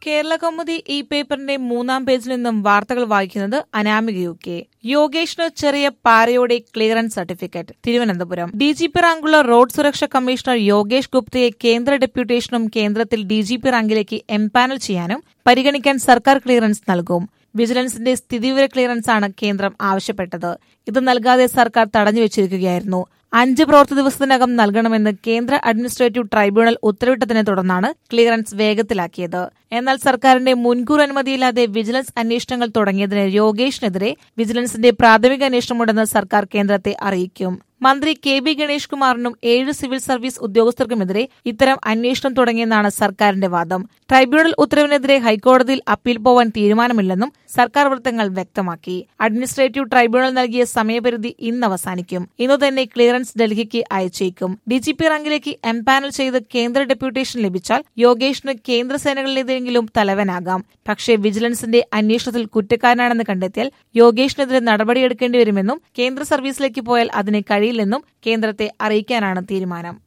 കേരള കൗമുദി ഈ പേപ്പറിന്റെ മൂന്നാം പേജിൽ നിന്നും വാർത്തകൾ വായിക്കുന്നത് അനാമിക യു കെ യോഗേഷിന് ചെറിയ പാരയോടെ clearance certificate Thiruvananthapuram D G P റാങ്കുള്ള റോഡ് സുരക്ഷാ കമ്മീഷണർ യോഗേഷ് ഗുപ്തയെ കേന്ദ്ര ഡെപ്യൂട്ടേഷനും കേന്ദ്രത്തിൽ ഡി ജി പി റാങ്കിലേക്ക് എംപാനൽ ചെയ്യാനും പരിഗണിക്കാൻ സർക്കാർ ക്ലിയറൻസ് നൽകും വിജിലൻസിന്റെ സ്ഥിതിവിവര ക്ലിയറൻസ് ആണ് കേന്ദ്രം ആവശ്യപ്പെട്ടത് ഇത് നൽകാതെ സർക്കാർ തടഞ്ഞുവച്ചിരിക്കുകയായിരുന്നു അഞ്ച് പ്രവൃത്തി ദിവസത്തിനകം നൽകണമെന്ന് കേന്ദ്ര അഡ്മിനിസ്ട്രേറ്റീവ് ട്രൈബ്യൂണൽ ഉത്തരവിട്ടതിനെ തുടർന്നാണ് ക്ലിയറൻസ് വേഗത്തിലാക്കിയത് എന്നാൽ സർക്കാരിന്റെ മുൻകൂർ അനുമതിയില്ലാതെ വിജിലൻസ് അന്വേഷണങ്ങൾ തുടങ്ങിയതിന് യോഗേഷിനെതിരെ വിജിലൻസിന്റെ പ്രാഥമിക അന്വേഷണമുണ്ടെന്ന് സർക്കാർ കേന്ദ്രത്തെ അറിയിക്കും മന്ത്രി കെ ബി ഗണേഷ് കുമാറിനും ഏഴ് സിവിൽ സർവീസ് ഉദ്യോഗസ്ഥർക്കുമെതിരെ ഇത്തരം അന്വേഷണം തുടങ്ങിയെന്നാണ് സർക്കാരിന്റെ വാദം ട്രൈബ്യൂണൽ ഉത്തരവിനെതിരെ ഹൈക്കോടതിയിൽ അപ്പീൽ പോവാൻ തീരുമാനമില്ലെന്നും സർക്കാർ വൃത്തങ്ങൾ വ്യക്തമാക്കി അഡ്മിനിസ്ട്രേറ്റീവ് ട്രൈബ്യൂണൽ നൽകിയ സമയപരിധി ഇന്ന് അവസാനിക്കും ഇന്നു തന്നെ ക്ലിയറൻസ് ഡൽഹിക്ക് അയച്ചേക്കും ഡിജിപി റാങ്കിലേക്ക് എംപാനൽ ചെയ്ത് കേന്ദ്ര ഡെപ്യൂട്ടേഷൻ ലഭിച്ചാൽ യോഗേഷിന് കേന്ദ്രസേനകളിലേതെങ്കിലും തലവനാകാം പക്ഷേ വിജിലൻസിന്റെ അന്വേഷണത്തിൽ കുറ്റക്കാരനാണെന്ന് കണ്ടെത്തിയാൽ യോഗേഷിനെതിരെ നടപടിയെടുക്കേണ്ടി വരുമെന്നും കേന്ദ്ര സർവീസിലേക്ക് പോയാൽ അതിന് കഴിയില്ലെന്നും കേന്ദ്രത്തെ അറിയിക്കാനാണ് തീരുമാനം